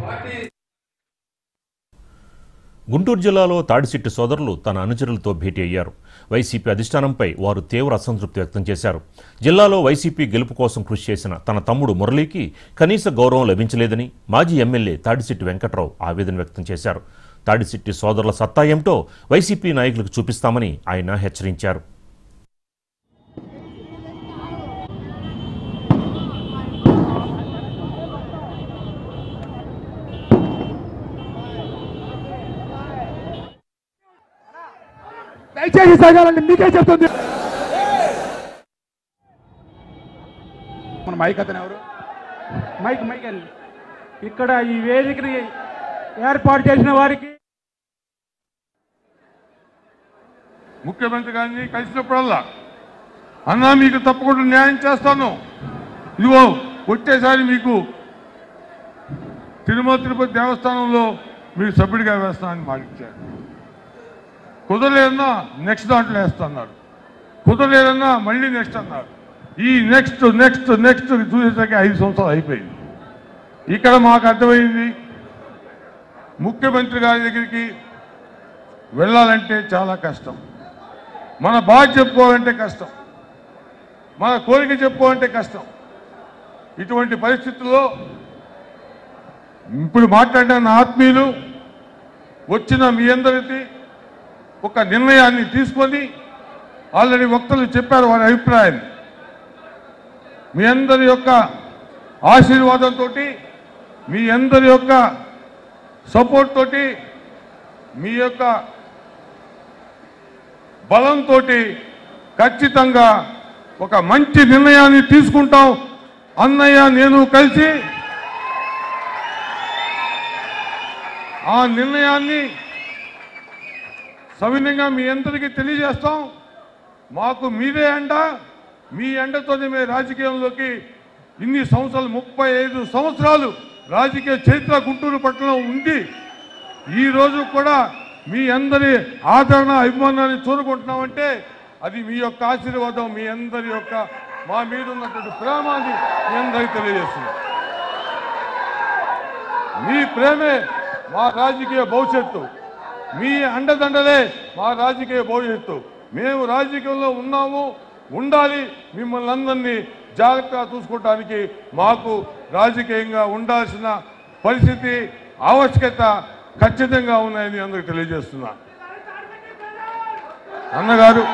గుంటూరు జిల్లాలో తాడిసిట్టి సోదరులు తన అనుచరులతో భేటీ అయ్యారు వైసీపీ అధిష్టానంపై వారు తీవ్ర అసంతృప్తి వ్యక్తం చేశారు జిల్లాలో వైసీపీ గెలుపు కోసం కృషి చేసిన తన తమ్ముడు మురళీకి కనీస గౌరవం లభించలేదని మాజీ ఎమ్మెల్యే తాడిసిట్టి వెంకట్రావు ఆవేదన వ్యక్తం చేశారు తాడిసిట్టి సోదరుల సత్తా ఏమిటో వైసీపీ నాయకులకు చూపిస్తామని ఆయన హెచ్చరించారు దయచేసి సాగాలండి మీకే చెప్తుంది మన మైక్ అతను ఎవరు మైక్ మైక్ అండి ఇక్కడ ఈ వేదికని ఏర్పాటు చేసిన వారికి ముఖ్యమంత్రి గారిని కలిసినప్పుడల్లా అన్నా మీకు తప్పకుండా న్యాయం చేస్తాను ఇదిగో వచ్చేసారి మీకు తిరుమల తిరుపతి దేవస్థానంలో మీరు సభ్యుడిగా వేస్తానని మాటిచ్చారు కుదరలేదన్నా నెక్స్ట్ దాంట్లో వేస్తున్నారు కుదరలేదన్నా మళ్ళీ నెక్స్ట్ అన్నారు ఈ నెక్స్ట్ నెక్స్ట్ నెక్స్ట్ చూసేసరికి ఐదు సంవత్సరాలు అయిపోయింది ఇక్కడ మాకు అర్థమైంది ముఖ్యమంత్రి గారి దగ్గరికి వెళ్ళాలంటే చాలా కష్టం మన బాధ చెప్పుకోవాలంటే కష్టం మన కోరిక చెప్పుకోవాలంటే కష్టం ఇటువంటి పరిస్థితుల్లో ఇప్పుడు మాట్లాడిన నా ఆత్మీయులు వచ్చిన మీ అందరికీ ఒక నిర్ణయాన్ని తీసుకొని ఆల్రెడీ వక్తలు చెప్పారు వారి అభిప్రాయాన్ని మీ అందరి యొక్క ఆశీర్వాదంతో మీ అందరి యొక్క సపోర్ట్ తోటి మీ యొక్క బలంతో ఖచ్చితంగా ఒక మంచి నిర్ణయాన్ని తీసుకుంటాం అన్నయ్య నేను కలిసి ఆ నిర్ణయాన్ని సవినయంగా మీ అందరికీ తెలియజేస్తాం మాకు మీరే అండ మీ అండతోనే మేము రాజకీయంలోకి ఇన్ని సంవత్సరాలు ముప్పై ఐదు సంవత్సరాలు రాజకీయ చరిత్ర గుంటూరు పట్టణంలో ఉంది ఈ రోజు కూడా మీ అందరి ఆదరణ అభిమానాన్ని చూరుకుంటున్నామంటే అది మీ యొక్క ఆశీర్వాదం మీ అందరి యొక్క మా మీద ఉన్నటువంటి ప్రేమాన్ని మీ అందరికీ తెలియజేస్తున్నాం మీ ప్రేమే మా రాజకీయ భవిష్యత్తు మీ అండదండలే మా రాజకీయ భవిష్యత్తు మేము రాజకీయంలో ఉన్నాము ఉండాలి మిమ్మల్ని అందరినీ జాగ్రత్తగా చూసుకోవడానికి మాకు రాజకీయంగా ఉండాల్సిన పరిస్థితి ఆవశ్యకత ఖచ్చితంగా ఉన్నాయని అందరికి తెలియజేస్తున్నా అన్నగారు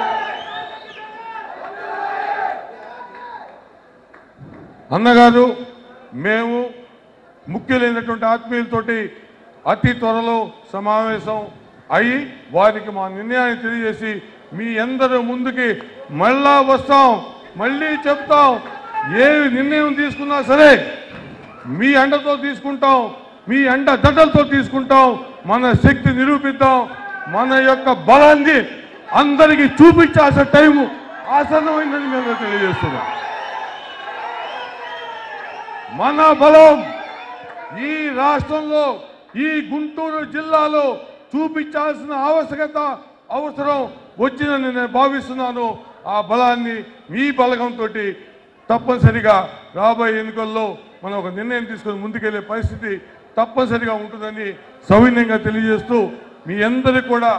అన్నగారు మేము ముఖ్యులైనటువంటి ఆత్మీయులతోటి అతి త్వరలో సమావేశం అయి వారికి మా నిర్ణయాన్ని తెలియజేసి మీ అందరూ ముందుకి మళ్ళా వస్తాం మళ్ళీ చెప్తాం ఏ నిర్ణయం తీసుకున్నా సరే మీ అండతో తీసుకుంటాం మీ అండ దండలతో తీసుకుంటాం మన శక్తి నిరూపిద్దాం మన యొక్క బలాన్ని అందరికీ చూపించాల్సిన టైం ఆసన్నమైందని మేము తెలియజేస్తున్నాం మన బలం ఈ రాష్ట్రంలో ఈ గుంటూరు జిల్లాలో చూపించాల్సిన ఆవశ్యకత అవసరం వచ్చిందని నేను భావిస్తున్నాను ఆ బలాన్ని మీ బలగంతో తప్పనిసరిగా రాబోయే ఎన్నికల్లో మనం ఒక నిర్ణయం తీసుకొని ముందుకెళ్లే పరిస్థితి తప్పనిసరిగా ఉంటుందని సౌవిన్యంగా తెలియజేస్తూ మీ అందరికీ కూడా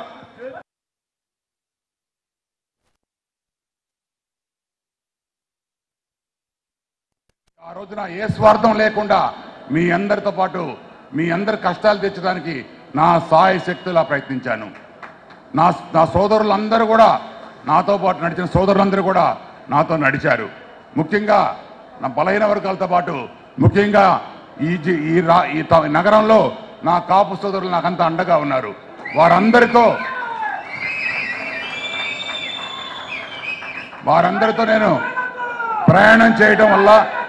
ఆ రోజున ఏ స్వార్థం లేకుండా మీ అందరితో పాటు మీ అందరి కష్టాలు తెచ్చడానికి నా సాయ శక్తులా ప్రయత్నించాను నా నా సోదరులందరూ కూడా నాతో పాటు నడిచిన సోదరులందరూ కూడా నాతో నడిచారు ముఖ్యంగా నా బలహీన వర్గాలతో పాటు ముఖ్యంగా ఈ జి- ఈ రా ఈ త- నగరంలో నా కాపు సోదరులు నాకంతా అండగా ఉన్నారు వారందరితో వారందరితో నేను ప్రయాణం చేయడం వల్ల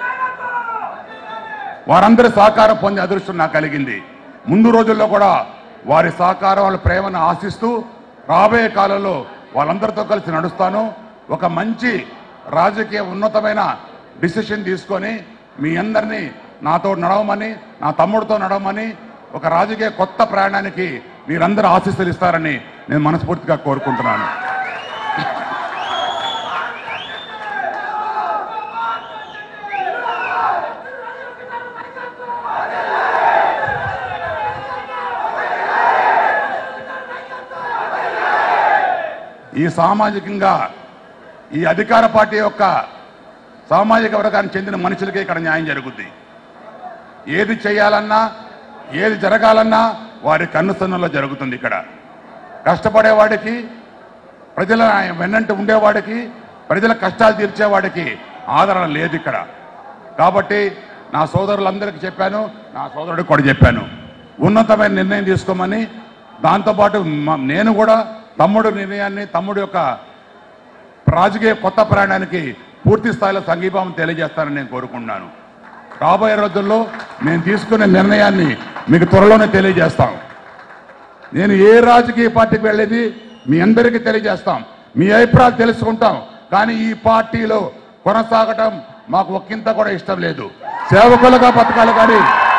వారందరి సహకారం పొందే అదృష్టం నాకు కలిగింది ముందు రోజుల్లో కూడా వారి సహకారం వాళ్ళ ప్రేమను ఆశిస్తూ రాబోయే కాలంలో వాళ్ళందరితో కలిసి నడుస్తాను ఒక మంచి రాజకీయ ఉన్నతమైన డిసిషన్ తీసుకొని మీ అందరినీ నాతో నడవమని నా తమ్ముడితో నడవమని ఒక రాజకీయ కొత్త ప్రయాణానికి మీరందరూ ఆశీస్సులు ఇస్తారని నేను మనస్ఫూర్తిగా కోరుకుంటున్నాను ఈ సామాజికంగా ఈ అధికార పార్టీ యొక్క సామాజిక వర్గానికి చెందిన మనుషులకే ఇక్కడ న్యాయం జరుగుద్ది ఏది చేయాలన్నా ఏది జరగాలన్నా వారి కన్నుసన్నులో జరుగుతుంది ఇక్కడ కష్టపడేవాడికి ప్రజల వెన్నంటి ఉండేవాడికి ప్రజల కష్టాలు తీర్చేవాడికి ఆదరణ లేదు ఇక్కడ కాబట్టి నా సోదరులందరికీ చెప్పాను నా సోదరుడికి కూడా చెప్పాను ఉన్నతమైన నిర్ణయం తీసుకోమని దాంతోపాటు మ- నేను కూడా తమ్ముడు నిర్ణయాన్ని తమ్ముడు యొక్క రాజకీయ కొత్త ప్రయాణానికి పూర్తి స్థాయిలో సంఘీభావం తెలియజేస్తానని నేను కోరుకుంటున్నాను రాబోయే రోజుల్లో నేను తీసుకునే నిర్ణయాన్ని మీకు త్వరలోనే తెలియజేస్తాం నేను ఏ రాజకీయ పార్టీకి వెళ్ళేది మీ అందరికీ తెలియజేస్తాం మీ అభిప్రాయాలు తెలుసుకుంటాం కానీ ఈ పార్టీలో కొనసాగటం మాకు ఒక్కింత కూడా ఇష్టం లేదు సేవకులుగా బతకాలి కానీ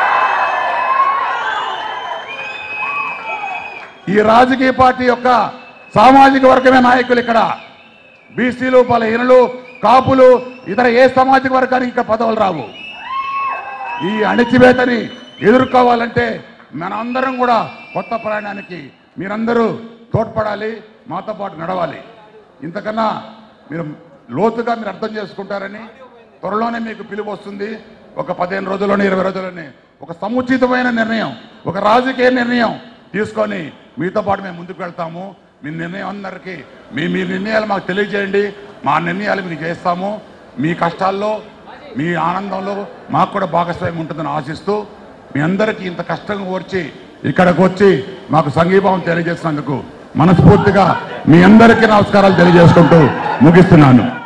ఈ రాజకీయ పార్టీ యొక్క సామాజిక వర్గమే నాయకులు ఇక్కడ బీసీలు బలహీనులు కాపులు ఇతర ఏ సామాజిక వర్గానికి ఇక్కడ పదవులు రావు ఈ అణిచివేతని ఎదుర్కోవాలంటే మనందరం కూడా కొత్త ప్రయాణానికి మీరందరూ తోడ్పడాలి మాతో పాటు నడవాలి ఇంతకన్నా మీరు లోతుగా మీరు అర్థం చేసుకుంటారని త్వరలోనే మీకు పిలుపు వస్తుంది ఒక పదిహేను రోజుల్లోనే ఇరవై రోజుల్లోనే ఒక సముచితమైన నిర్ణయం ఒక రాజకీయ నిర్ణయం తీసుకొని మీతో పాటు మేము ముందుకు వెళ్తాము మీ నిర్ణయం అందరికీ మీ మీ నిర్ణయాలు మాకు తెలియజేయండి మా నిర్ణయాలు మీకు చేస్తాము మీ కష్టాల్లో మీ ఆనందంలో మాకు కూడా భాగస్వామ్యం ఉంటుందని ఆశిస్తూ మీ అందరికీ ఇంత కష్టంగా వచ్చి ఇక్కడికి వచ్చి మాకు సంఘీభావం తెలియజేసినందుకు మనస్ఫూర్తిగా మీ అందరికీ నమస్కారాలు తెలియజేసుకుంటూ ముగిస్తున్నాను